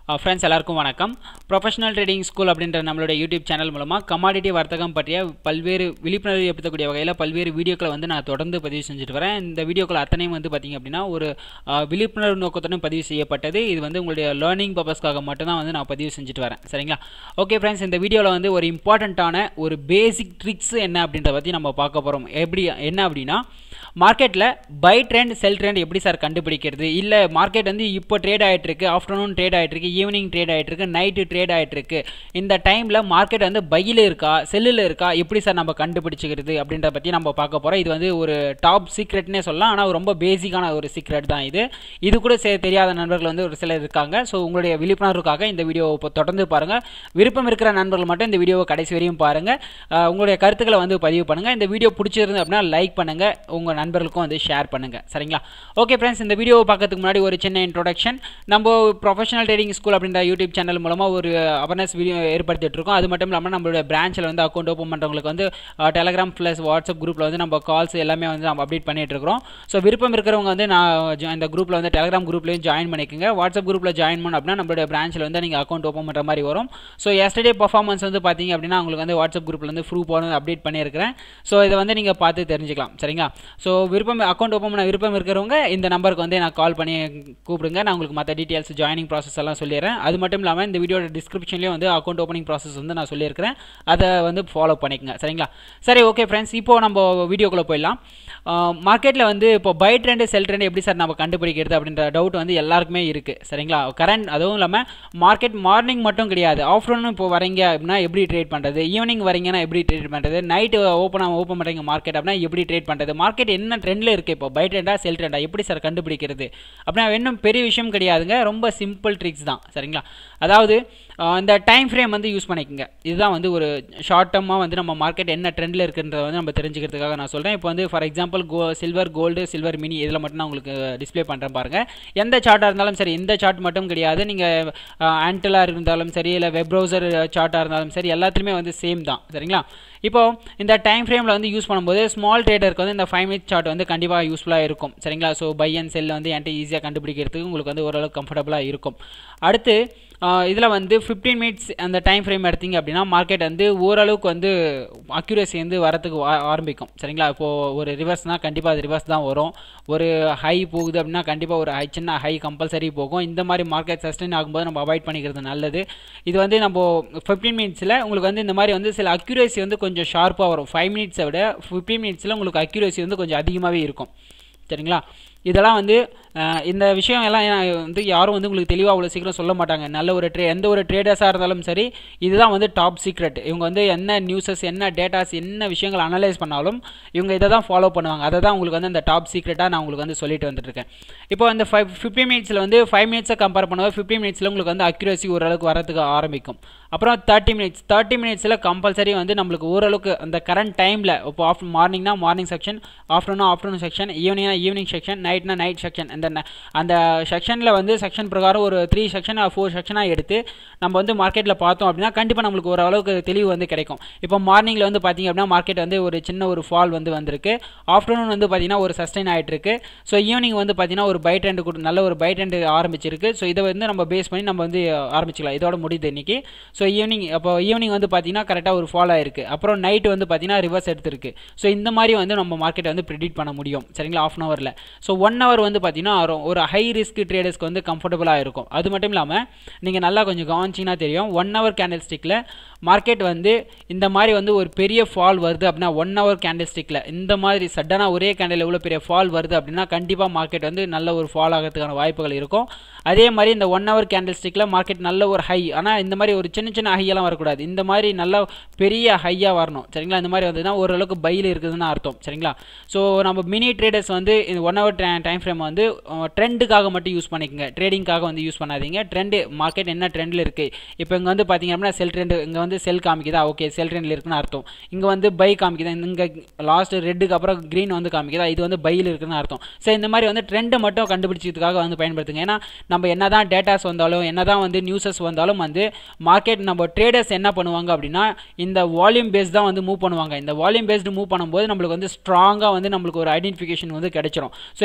friends எல்லாருக்கும் வணக்கம் professional trading school அப்படின்ற நம்மளுடைய யூடியூப் சேனல் மூலமாக கமாடிட்டி வர்த்தகம் பற்றிய பல்வேறு விழிப்புணர்வு ஏற்படுத்தக்கூடிய வகையில் பல்வேறு வீடியோக்களை வந்து நான் தொடர்ந்து பதிவு செஞ்சுட்டு வரேன் இந்த வீடியோக்கள் அத்தனையும் வந்து பார்த்திங்க அப்படின்னா ஒரு அஹ், விழிப்புணர்வு நோக்கத்துடன் பதிவு செய்யப்பட்டது இது வந்து உங்களுடைய லேர்னிங் பர்பஸ்க்காக மட்டும்தான் வந்து நான் பதிவு செஞ்சுட்டு வரேன் சரிங்களா ஓகே ஃப்ரெண்ட்ஸ் இந்த வீடியோவில் வந்து ஒரு இம்பார்ட்டண்ட்டான ஒரு பேசிக் ட்ரிக்ஸ் என்ன அப்படின்றத பற்றி நம்ம பார்க்க போகிறோம் எப்படி என்ன அப்படின்னா மார்க்கெட்டில் பை ட்ரெண்ட் செல் ட்ரெண்ட் எப்படி சார் கண்டுபிடிக்கிறது இல்லை மார்க்கெட் வந்து இப்போ ட்ரேட் ஆகிட்டு இருக்கு ஆஃப்டர்நூன் ட்ரேட் ஆகிட்டு இருக்கு ஈவினிங் ட்ரேட் ஆகிட்டு இருக்கு நைட்டு ட்ரேட் ஆகிட்டு இருக்கு இந்த டைமில் மார்க்கெட் வந்து பையில் இருக்கா செல்லில் இருக்கா எப்படி சார் நம்ம கண்டுபிடிச்சிக்கிறது அப்படின்றத பற்றி நம்ம பார்க்க போகிறோம் இது வந்து ஒரு டாப் சீக்ரெட்னே சொல்லலாம் ஆனால் ரொம்ப பேசிக்கான ஒரு சீக்ரெட் தான் இது இது கூட சே தெரியாத நண்பர்கள் வந்து ஒரு சிலர் இருக்காங்க ஸோ உங்களுடைய விழிப்புணர்வுக்காக இந்த வீடியோ இப்போ தொடர்ந்து பாருங்கள் விருப்பம் இருக்கிற நண்பர்கள் மட்டும் இந்த வீடியோவை கடைசி வரையும் பாருங்கள் அஹ் உங்களுடைய கருத்துக்களை வந்து பதிவு பண்ணுங்கள் இந்த வீடியோ பிடிச்சிருந்து அப்படின்னா லைக் பண்ணுங்கள் உங்கள் நண்பர்களுக்கும் வந்து ஷேர் பண்ணுங்கள் சரிங்களா ஓகே ஃப்ரெண்ட்ஸ் இந்த வீடியோவை பார்க்கறதுக்கு முன்னாடி ஒரு சின்ன இன்ட்ரோடக்ஷன் நம்ம ப்ரொஃபஷனல் ட்ரேடிங் ஸ்கூல் அப்படின்ற யூடியூப் சேனல் மூலமாக ஒரு அவேர்னஸ் வீடியோ ஏற்படுத்திட்டு இருக்கோம் அது மட்டும் இல்லாமல் நம்மளுடைய பிரான்ச்சில் வந்து அக்கௌண்ட் ஓப்பன் பண்ணுறவங்களுக்கு வந்து டெலகிராம் ப்ளஸ் வாட்ஸ்அப் குரூப்பில் வந்து நம்ம கால்ஸ் எல்லாமே வந்து நம்ம அப்டேட் பண்ணிட்டு இருக்கிறோம் ஸோ விருப்பம் இருக்கிறவங்க வந்து நான் jo- இந்த குரூப்பில் வந்து டெலகிராம் குரூப்லையும் ஜாயின் பண்ணிக்கோங்க வாட்ஸ்அப் குரூப்பில் ஜாயின் பண்ண அப்படின்னா நம்மளுடைய பிரான்ச்சில் வந்து நீங்கள் அக்கௌண்ட் ஓப்பன் பண்ணுற மாதிரி வரும் ஸோ எஸ்டர்டே பர்ஃபார்மன்ஸ் வந்து பார்த்தீங்க அப்படின்னா உங்களுக்கு வந்து வாட்ஸ்அப் குரூப்பில் வந்து ப்ரூஃப் வந்து அப்டேட் பண்ணியிருக்கிறேன் ஸோ இதை வந்து நீங்கள் பார்த்து தெரிஞ்சுக்கலாம் சரிங்களா ஸோ விருப்பம் அக்கௌண்ட் ஓப்பன் பண்ண விருப்பம் இருக்கிறவங்க இந்த நம்பருக்கு வந்து நான் கால் பண்ணி கூப்பிடுங்க நான் உங்களுக்கு மற்ற டீட்டெயில்ஸ் ஜாயினிங் ப்ராசஸ் எல்லாம் சொல்லிடுறேன் அது மட்டும் இல்லாமல் இந்த வீடியோட டிஸ்கிரிப்ஷன்லேயும் வந்து அக்கௌண்ட் ஓப்பனிங் ப்ராசஸ் வந்து நான் சொல்லியிருக்கிறேன் அதை வந்து ஃபாலோ பண்ணிக்கங்க சரிங்களா சரி ஓகே ஃப்ரெண்ட்ஸ் இப்போ நம்ம வீடியோக்குள்ளே போயிடலாம் மார்க்கெட்டில் வந்து இப்போ பை ட்ரெண்டு செல் ட்ரெண்ட் எப்படி சார் நம்ம கண்டுபிடிக்கிறது அப்படின்ற டவுட் வந்து எல்லாருக்குமே இருக்குது சரிங்களா கரண்ட் அதுவும் இல்லாமல் மார்க்கெட் மார்னிங் மட்டும் கிடையாது ஆஃப்டர்நூன் இப்போ வரீங்க அப்படின்னா எப்படி ட்ரேட் பண்ணுறது ஈவினிங் வரீங்கன்னா எப்படி ட்ரேட் பண்ணுறது நைட்டு ஓப்பன் ஓப்பன் பண்ணுறீங்க மார்க்கெட் அப்படின்னா எப்படி ட்ரேட் பண்ணுறது மார்க்கெட் என்ன ட்ரெண்டில் இருக்குது இப்போ பை ட்ரெண்டா செல் ட்ரெண்டா எப்படி சார் கண்டுபிடிக்கிறது அப்படின்னா இன்னும் பெரிய விஷயம் கிடையாதுங்க ரொம்ப சிம்பிள் ட்ரிக்ஸ் தான் சரிங்களா அதாவது ஆஹ் இந்த டைம் ஃப்ரேம் வந்து யூஸ் பண்ணிக்கோங்க இதுதான் வந்து ஒரு ஷார்ட் டர்மாக வந்து நம்ம மார்க்கெட் என்ன ட்ரெண்டில் இருக்குன்றத வந்து நம்ம தெரிஞ்சுக்கிறதுக்காக நான் சொல்கிறேன் இப்போ வந்து for example go silver gold silver mini இதில் மட்டும் நான் உங்களுக்கு டிஸ்ப்ளே பண்ணுறேன் பாருங்கள் எந்த சார்ட்டாக இருந்தாலும் சரி இந்த சார்ட் மட்டும் கிடையாது நீங்கள் ஆண்டலாக இருந்தாலும் சரி இல்லை வெப் ப்ரௌசர் சார்ட்டாக இருந்தாலும் சரி எல்லாத்துலேயுமே வந்து சேம் தான் சரிங்களா இப்போ இந்த டைம் ஃப்ரேமில் வந்து யூஸ் பண்ணும்போது ஸ்மால் ட்ரேடருக்கு வந்து இந்த ஃபைவ் மினிட் சார்ட் வந்து கண்டிப்பாக யூஸ்ஃபுல்லாக இருக்கும் சரிங்களா ஸோ பை அண்ட் செல் வந்து என்கிட்ட ஈஸியாக கண்டுபிடிக்கிறதுக்கு உங்களுக்கு வந்து ஓரளவுக்கு கம்ஃபர்டபுளாக இருக்கும் அடுத்து இதில் வந்து ஃபிஃப்டீன் மினிட்ஸ் அந்த டைம் ஃப்ரேம் எடுத்தீங்க அப்படின்னா மார்க்கெட் வந்து ஓரளவுக்கு வந்து அக்யூரேசி வந்து வரத்துக்கு ஆ- ஆரம்பிக்கும் சரிங்களா இப்போது ஒரு ரிவர்ஸ்னால் கண்டிப்பாக அது ரிவர்ஸ் தான் வரும் ஒரு ஹை போகுது அப்படின்னா கண்டிப்பாக ஒரு ஹை சின்ன ஹை கம்பல்சரி போகும் இந்த மாதிரி மார்க்கெட் சஸ்டெயின் ஆகும்போது நம்ம அவாய்ட் பண்ணிக்கிறது நல்லது இது வந்து நம்ம ஃபிஃப்டீன் மினிட்ஸில் உங்களுக்கு வந்து இந்த மாதிரி வந்து சில அக்யூரேசி வந்து கொஞ்சம் ஷார்ப்பாக வரும் ஃபைவ் மினிட்ஸை விட ஃபிஃப்டீன் மினிட்ஸில் உங்களுக்கு அக்யூரேசி வந்து கொஞ்சம் அதிகமாகவே இருக்கும் சரிங்களா இதெல்லாம் வந்து அஹ், இந்த விஷயம் எல்லாம் ஏன் வந்து யாரும் வந்து உங்களுக்கு தெளிவாக அவ்வளோ சீக்கிரம் சொல்ல மாட்டாங்க நல்ல ஒரு ட்ரே எந்த ஒரு ட்ரேடர்ஸாக இருந்தாலும் சரி இதுதான் வந்து டாப் சீக்ரெட் இவங்க வந்து என்ன நியூஸஸ் என்ன டேட்டாஸ் என்ன விஷயங்கள் அனலைஸ் பண்ணாலும் இவங்க இதை தான் ஃபாலோ பண்ணுவாங்க அதை தான் உங்களுக்கு வந்து அந்த டாப் சீக்ரெட்டாக நான் உங்களுக்கு வந்து சொல்லிட்டு வந்துட்டுருக்கேன் இப்போ இந்த ஃபைவ் ஃபிஃப்டி மினிட்ஸில் வந்து ஃபைவ் மினிட்ஸை கம்பேர் பண்ணும்போது ஃபிஃப்டி மினிட்ஸில் உங்களுக்கு வந்து அக்யூரேசி ஓரளவுக்கு வரதுக்கு ஆரம்பிக்கும் அப்புறம் தேர்ட்டி மினிட்ஸ் தேர்ட்டி மினிட்ஸில் கம்பல்சரி வந்து நம்மளுக்கு ஓரளவுக்கு அந்த கரண்ட் டைமில் இப்போ ஆஃப் மார்னிங்னா morning section afternoon afternoon section ஈவினிங்னா ஈவினிங் செக்ஷன் நைட்னா நைட் செக்ஷன் அந்த ந- அந்த செக்ஷனில் வந்து செக்ஷன் பிரகாரம் ஒரு த்ரீ செக்ஷன் ஃபோர் செக்ஷனாக எடுத்து நம்ம வந்து மார்க்கெட்டில் பார்த்தோம் அப்படின்னா கண்டிப்பாக நம்மளுக்கு ஓரளவுக்கு தெளிவு வந்து கிடைக்கும் இப்போ மார்னிங்கில் வந்து பார்த்தீங்க அப்படின்னா மார்க்கெட் வந்து ஒரு சின்ன ஒரு ஃபால் வந்து வந்திருக்கு ஆஃப்டர்நூன் வந்து பார்த்தீங்கன்னா ஒரு சஸ்டைன் ஆகிட்டு இருக்கு ஸோ ஈவினிங் வந்து பார்த்தீங்கன்னா ஒரு பை ட்ரெண்ட் கூட நல்ல ஒரு பை ட்ரெண்ட் ஆரம்பிச்சிருக்கு ஸோ இதை வந்து நம்ம பேஸ் பண்ணி நம்ம வந்து ஆரம்பிச்சிக்கலாம் இதோட முடியுது இன்னைக்கு ஸோ ஈவினிங் அப்போ ஈவினிங் வந்து பார்த்தீங்கன்னா கரெக்டாக ஒரு ஃபால் ஆயிருக்கு அப்புறம் நைட் வந்து பார்த்தீங்கன்னா ரிவர்ஸ் எடுத்திருக்கு ஸோ இந்த மாதிரி வந்து நம்ம மார்க்கெட்டை வந்து ப்ரிடிக்ட் பண்ண முடியும் சரிங்களா ஆஃப் அன் ஹவரில் ஸோ ஒன் ஹவர் வந்து பார்த்தீங்கன்னா ஒரு- ஒரு ஹை ரிஸ்க் ட்ரேடர்ஸ்க்கு வந்து கம்ஃபர்டபுளாக இருக்கும் அது மட்டும் இல்லாமல் நீங்கள் நல்லா கொஞ்சம் கவனிச்சிங்கன்னா தெரியும் ஒன் ஹவர் கேண்டில் ஸ்டிக்கில் மார்க்கெட் வந்து இந்த மாதிரி வந்து ஒரு பெரிய ஃபால் வருது அப்படின்னா ஒன் ஹவர் கேண்டில் ஸ்டிக்கில் இந்த மாதிரி சடனாக ஒரே கேண்டில் எவ்வளோ பெரிய ஃபால் வருது அப்படின்னா கண்டிப்பாக மார்க்கெட் வந்து நல்ல ஒரு ஃபால் ஆகிறதுக்கான வாய்ப்புகள் இருக்கும் அதே மாதிரி இந்த ஒன் ஹவர் கேண்டில் ஸ்டிக்கில் மார்க்கெட் நல்ல ஒரு ஹை ஆனால் இந்த மாதிரி ஒரு சின்ன சின்ன ஹையெல்லாம் வரக்கூடாது இந்த மாதிரி நல்ல பெரிய ஹையாக வரணும் சரிங்களா இந்த மாதிரி வந்துன்னா ஓரளவுக்கு பையில் இருக்குதுன்னு அர்த்தம் சரிங்களா ஸோ நம்ம மினி ட்ரேடர்ஸ் வந்து இந்த ஒன் ஹவர் டைம் ஃப்ரேம் வந்து ட்ரெண்டுக்காக மட்டும் யூஸ் பண்ணிக்கோங்க ட்ரேடிங்காக வந்து யூஸ் பண்ணாதீங்க ட்ரெண்டு மார்க்கெட் என்ன ட்ரெண்டில் இருக்குது இப்போ இங்கே வந்து பார்த்தீங்க அப்படின்னா செல் ட்ரெண்டு இங்கே வந்து செல் காமிக்குதா ஓகே செல் ட்ரெண்டில் இருக்குன்னு அர்த்தம் இங்கே வந்து பை காமிக்குதா இங்கே லாஸ்ட் ரெட்டுக்கு அப்புறம் க்ரீன் வந்து காமிக்குதா இது வந்து பையில் இருக்குன்னு அர்த்தம் ஸோ இந்த மாதிரி வந்து ட்ரெண்டை மட்டும் கண்டுபிடிச்சதுக்காக வந்து பயன்படுத்துங்க ஏன்னா நம்ம என்ன தான் டேட்டாஸ் வந்தாலும் என்ன தான் வந்து நியூஸஸ் வந்தாலும் வந்து மார்க்கெட் நம்ம ட்ரேடர்ஸ் என்ன பண்ணுவாங்க அப்படின்னா இந்த வால்யூம் பேஸ் தான் வந்து மூவ் பண்ணுவாங்க இந்த வால்யூம் பேஸ்டு மூவ் பண்ணும்போது நம்மளுக்கு வந்து ஸ்ட்ராங்காக வந்து நம்மளுக்கு ஒரு ஐடென்டிஃபிகேஷன் வந்து கிடைச்சிரும் ஸோ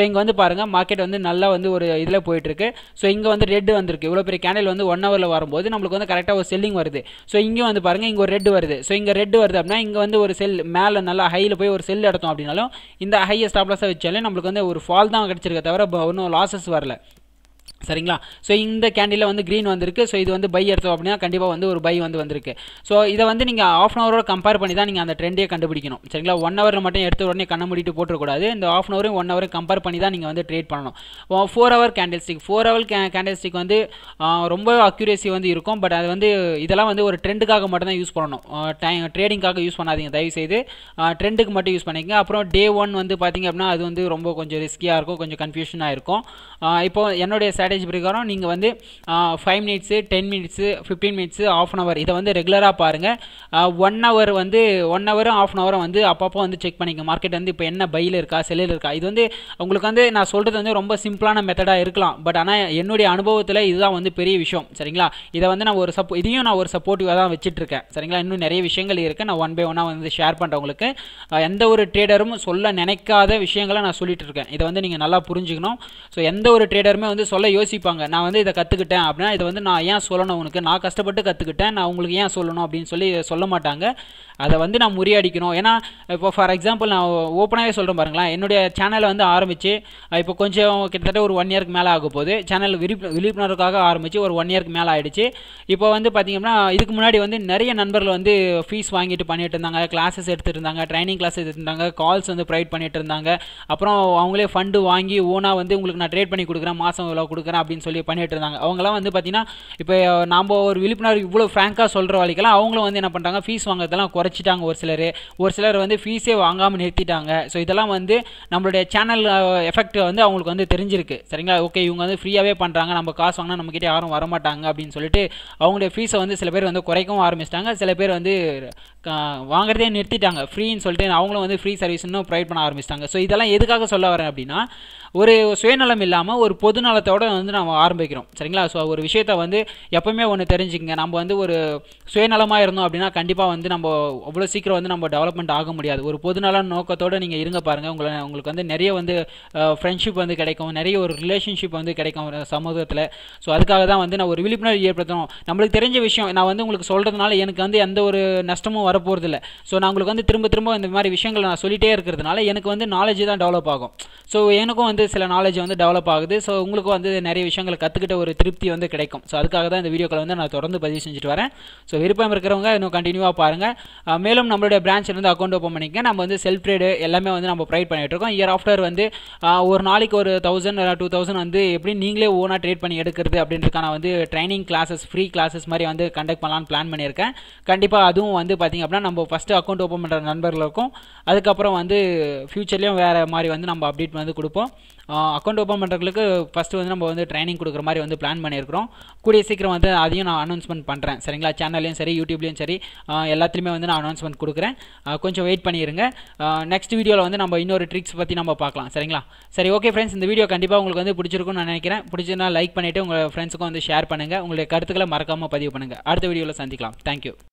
இங்கே வந்து பாருங்கள் மார்க்கெட் வந்து நல்லா வந்து ஒரு இதில் போயிட்டுருக்கு ஸோ இங்கே வந்து ரெட் வந்திருக்கு இவ்வளோ பெரிய கேண்டில் வந்து ஒன் ஹவரில் வரும்போது நம்மளுக்கு வந்து கரெக்டாக ஒரு செல்லிங் வருது ஸோ இங்கேயும் வந்து பாருங்கள் இங்கே ஒரு ரெட் வருது ஸோ இங்கே ரெட் வருது அப்படின்னா இங்கே வந்து ஒரு செல் மேலே நல்லா ஹையில் போய் ஒரு செல் எடுத்தோம் அப்படின்னாலும் இந்த ஹையை ஸ்டாப்லாஸாக வச்சாலே நம்மளுக்கு வந்து ஒரு ஃபால் தான் கிடச்சிருக்க தவிர ஒன்றும் லாசஸ் வரல சரிங்களா ஸோ இந்த கேண்டில் வந்து க்ரீன் வந்திருக்கு ஸோ இது வந்து பை எடுத்தோம் அப்படின்னா கண்டிப்பாக வந்து ஒரு பை வந்து வந்திருக்கு ஸோ இதை வந்து நீங்கள் ஆஃப் அன் ஹவரோட கம்பேர் பண்ணி தான் நீங்கள் அந்த ட்ரெண்டே கண்டுபிடிக்கணும் சரிங்களா ஒன் ஹவரில் மட்டும் எடுத்த உடனே கண்ண மூடிட்டு போட்டுறக்கூடாது இந்த ஆஃப் அன் ஹவரும் ஒன் ஹவர் கம்பேர் பண்ணி தான் நீங்கள் வந்து ட்ரேட் பண்ணணும் four hour candlestick four hour கே கேண்டில் ஸ்டிக் வந்து ரொம்ப அக்யூரேசி வந்து இருக்கும் பட் அது வந்து இதெல்லாம் வந்து ஒரு ட்ரெண்டுக்காக மட்டும் தான் யூஸ் பண்ணணும் டைம் ட்ரேடிங்காக யூஸ் பண்ணாதீங்க தயவு செய்து ட்ரெண்டுக்கு மட்டும் யூஸ் பண்ணிக்கங்க அப்புறம் டே ஒன் வந்து பார்த்தீங்க அப்படின்னா அது வந்து ரொம்ப கொஞ்சம் ரிஸ்கியாக இருக்கும் கொஞ்சம் கன்ஃபியூஷனாக இருக்கும் இப்போ என்னுடைய ஸ்ட்ராட்டஜி பிரகாரம் நீங்கள் வந்து five minutes ten minutes fifteen minutes half an hour இதை வந்து ரெகுலராக பாருங்கள் ஒன் ஹவர் வந்து ஒன் ஹவரும் ஆஃப் அன் ஹவரும் வந்து அப்பப்போ வந்து செக் பண்ணிக்க மார்க்கெட் வந்து இப்போ என்ன பையில் இருக்கா செல்லில் இருக்கா இது வந்து உங்களுக்கு வந்து நான் சொல்கிறது வந்து ரொம்ப சிம்பிளான மெத்தடாக இருக்கலாம் பட் ஆனால் என்னுடைய அனுபவத்தில் இதுதான் வந்து பெரிய விஷயம் சரிங்களா இதை வந்து நான் ஒரு சப்போ இதையும் நான் ஒரு சப்போர்ட்டிவாக தான் வச்சுட்ருக்கேன் சரிங்களா இன்னும் நிறைய விஷயங்கள் இருக்குது நான் ஒன் பை ஒன்னாக வந்து ஷேர் பண்ணுறவங்களுக்கு எந்த ஒரு ட்ரேடரும் சொல்ல நினைக்காத விஷயங்களை நான் சொல்லிட்டு இருக்கேன் இதை வந்து நீங்கள் நல்லா புரிஞ்சுக்கணும் ஸோ எந்த ஒரு ட்ரேடருமே வந்து சொல்ல யோசிப்பாங்க நான் வந்து இதை கற்றுக்கிட்டேன் அப்படின்னா இதை வந்து நான் ஏன் சொல்லணும் உனக்கு நான் கஷ்டப்பட்டு கற்றுக்கிட்டேன் நான் உங்களுக்கு ஏன் சொல்லணும் அப்படின்னு சொல்லி சொல்ல மாட்டாங்க அதை வந்து நான் முறியடிக்கணும் ஏன்னா இப்போ ஃபார் எக்ஸாம்பிள் நான் ஓப்பனாகவே சொல்கிறேன் பாருங்களேன் என்னுடைய சேனலை வந்து ஆரம்பித்து இப்போ கொஞ்சம் கிட்டத்தட்ட ஒரு ஒன் இயர்க்கு மேலே ஆக போகுது சேனல் விழிப்பு விழிப்புணர்வுக்காக ஆரம்பித்து ஒரு ஒன் இயர்க்கு மேலே ஆகிடுச்சு இப்போ வந்து பார்த்திங்கன்னா இதுக்கு முன்னாடி வந்து நிறைய நண்பர்கள் வந்து ஃபீஸ் வாங்கிட்டு பண்ணிட்டு இருந்தாங்க கிளாஸஸ் எடுத்துகிட்டு இருந்தாங்க ட்ரைனிங் கிளாஸ் எடுத்துட்டு இருந்தாங்க கால்ஸ் வந்து ப்ரொவைட் பண்ணிட்டு இருந்தாங்க அப்புறம் அவங்களே ஃபண்டு வாங்கி ஓனாக வந்து உங்களுக்கு நான் ட்ரேட் பண்ணி கொடுக்குறேன் மாதம் இவ்வளோ கொடுக்குறேன் அப்படின்னு சொல்லி பண்ணிட்டு இருந்தாங்க அவங்களாம் வந்து பார்த்தீங்கன்னா இப்போ நாம் ஒரு விழிப்புணர்வு இவ்வளோ ஃப்ராங்காக சொல்கிற வழிக்கெல்லாம் அவங்களும் வந்து என்ன பண்ணுறாங்க ஃபீஸ் வாங்குறதெல்லாம் குறைச்சிட்டாங்க ஒரு சிலர் ஒரு சிலர் வந்து ஃபீஸே வாங்காமல் நிறுத்திட்டாங்க ஸோ இதெல்லாம் வந்து நம்மளுடைய சேனல் எஃபெக்ட் வந்து அவங்களுக்கு வந்து தெரிஞ்சிருக்கு சரிங்களா ஓகே இவங்க வந்து ஃப்ரீயாகவே பண்ணுறாங்க நம்ம காசு வாங்கினா நம்மக்கிட்ட யாரும் வரமாட்டாங்க அப்படின்னு சொல்லிட்டு அவங்களுடைய ஃபீஸை வந்து சில பேர் வந்து குறைக்கவும் ஆரம்பிச்சிட்டாங்க சில பேர் வந்து வாங்குறதே நிறுத்திட்டாங்க ஃப்ரீன்னு சொல்லிட்டு அவங்களும் வந்து ஃப்ரீ சர்வீஸ் இன்னும் ப்ரொவைட் பண்ண ஆரம்பிச்சிட்டாங்க ஸோ இதெல்லாம் எதுக்காக சொல்ல வரேன் அப்படின்னா ஒரு சுயநலம் இல்லாமல் ஒரு பொதுநலத்தோடு வந்து நம்ம ஆரம்பிக்கிறோம் சரிங்களா ஸோ ஒரு விஷயத்த வந்து எப்பவுமே ஒன்று தெரிஞ்சுக்கங்க நம்ம வந்து ஒரு சுயநலமாக இருந்தோம் அப்படின்னா கண்டிப்பாக வந்து நம்ம அவ்வளோ சீக்கிரம் வந்து நம்ம டெவலப்மெண்ட் ஆக முடியாது ஒரு பொதுநல நோக்கத்தோடு நீங்கள் இருங்க பாருங்கள் உங்களை உங்களுக்கு வந்து நிறைய வந்து ஃப்ரெண்ட்ஷிப் வந்து கிடைக்கும் நிறைய ஒரு ரிலேஷன்ஷிப் வந்து கிடைக்கும் சமூகத்தில் ஸோ அதுக்காக தான் வந்து நான் ஒரு விழிப்புணர்வு ஏற்படுத்தணும் நம்மளுக்கு தெரிஞ்ச விஷயம் நான் வந்து உங்களுக்கு சொல்கிறதுனால எனக்கு வந்து எந்த ஒரு நஷ்டமும் வரப்போகிறதில்ல ஸோ நான் உங்களுக்கு வந்து திரும்ப திரும்ப இந்த மாதிரி விஷயங்களை நான் சொல்லிகிட்டே இருக்கிறதுனால எனக்கு வந்து நாலேஜ் தான் டெவலப் ஆகும் ஸோ எனக்கும் வந்து சில நாலேஜ் வந்து டெவலப் ஆகுது ஸோ உங்களுக்கு வந்து நிறைய விஷயங்களை கற்றுக்கிட்ட ஒரு திருப்தி வந்து கிடைக்கும் ஸோ அதுக்காக தான் இந்த வீடியோக்களை வந்து நான் தொடர்ந்து பதிவு செஞ்சுட்டு வரேன் ஸோ விருப்பம் இருக்கிறவங்க இன்னும் கண்டினியூவாக பாருங்கள் மேலும் நம்மளுடைய பிரான்ச்சில் இருந்து அக்கௌண்ட் ஓப்பன் பண்ணிக்க நம்ம வந்து செல்ஃப் ட்ரேடு எல்லாமே வந்து நம்ம ப்ரொவைட் பண்ணிட்டு இருக்கோம் இயர் ஆஃப்டர் வந்து ஒரு நாளைக்கு ஒரு தௌசண்ட் டூ தௌசண்ட் வந்து எப்படி நீங்களே ஓனாக ட்ரேட் பண்ணி எடுக்கிறது அப்படின்றதுக்கான வந்து ட்ரைனிங் கிளாஸஸ் ஃப்ரீ கிளாஸஸ் மாதிரி வந்து கண்டக்ட் பண்ணலான்னு பிளான் பண்ணியிருக்கேன் கண்டிப்பாக அதுவும் வந்து பார்த்திங்க அப்படின்னா நம்ம ஃபஸ்ட்டு அக்கௌண்ட் ஓப்பன் பண்ணுற நண்பர்களுக்கும் அதுக்கப்புறம் வந்து ஃப்யூச்சர்லேயும் வேறு மாதிரி வந்து நம்ம அப்டேட் வந்து கொடுப்போம் அக்கௌண்ட் ஓப்பன் பண்ணுறதுக்கு ஃபஸ்ட்டு வந்து நம்ம வந்து ட்ரைனிங் கொடுக்குற மாதிரி வந்து பிளான் பண்ணியிருக்கிறோம் கூடிய சீக்கிரம் வந்து அதையும் நான் அனௌன்ஸ்மெண்ட் பண்ணுறேன் சரிங்களா சேனல்லையும் சரி யூடியூப்லேயும் சரி எல்லாத்துலேயுமே வந்து நான் அனௌன்ஸ்மெண்ட் கொடுக்குறேன் கொஞ்சம் வெயிட் பண்ணிடுங்க நெக்ஸ்ட் வீடியோவில் வந்து நம்ம இன்னொரு ட்ரிக்ஸ் பற்றி நம்ம பார்க்கலாம் சரிங்களா சரி ஓகே ஃப்ரெண்ட்ஸ் இந்த வீடியோ கண்டிப்பாக உங்களுக்கு வந்து பிடிச்சிருக்கும்னு நான் நினைக்கிறேன் பிடிச்சிருந்தா லைக் பண்ணிவிட்டு உங்கள் ஃப்ரெண்ட்ஸுக்கும் வந்து ஷேர் பண்ணுங்கள் உங்களுடைய கருத்துக்களை மறக்காமல் பதிவு பண்ணுங்கள் அடுத்த வீடியோவில் சந்திக்கலாம் தேங்க்யூ